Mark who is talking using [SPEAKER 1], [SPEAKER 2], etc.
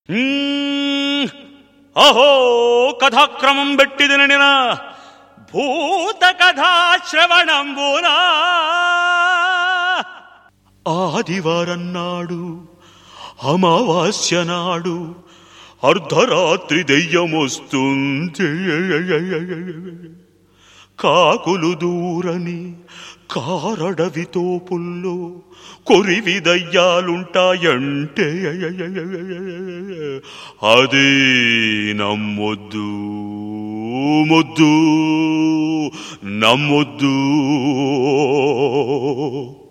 [SPEAKER 1] మ్మ్. అహో కథాక్రమం బెట్టిదిన భూత కథా శ్రవణంబునా ఆదివారన్నాడు అమావాస్య నాడు అర్ధరాత్రి దెయ్యమొస్తుంది కాకులు దూరని కారడవి తోపుల్లో కొరివి దయ్యాలుంటాయంటే అది నమ్మొద్దు మొద్దు నమ్మొద్దు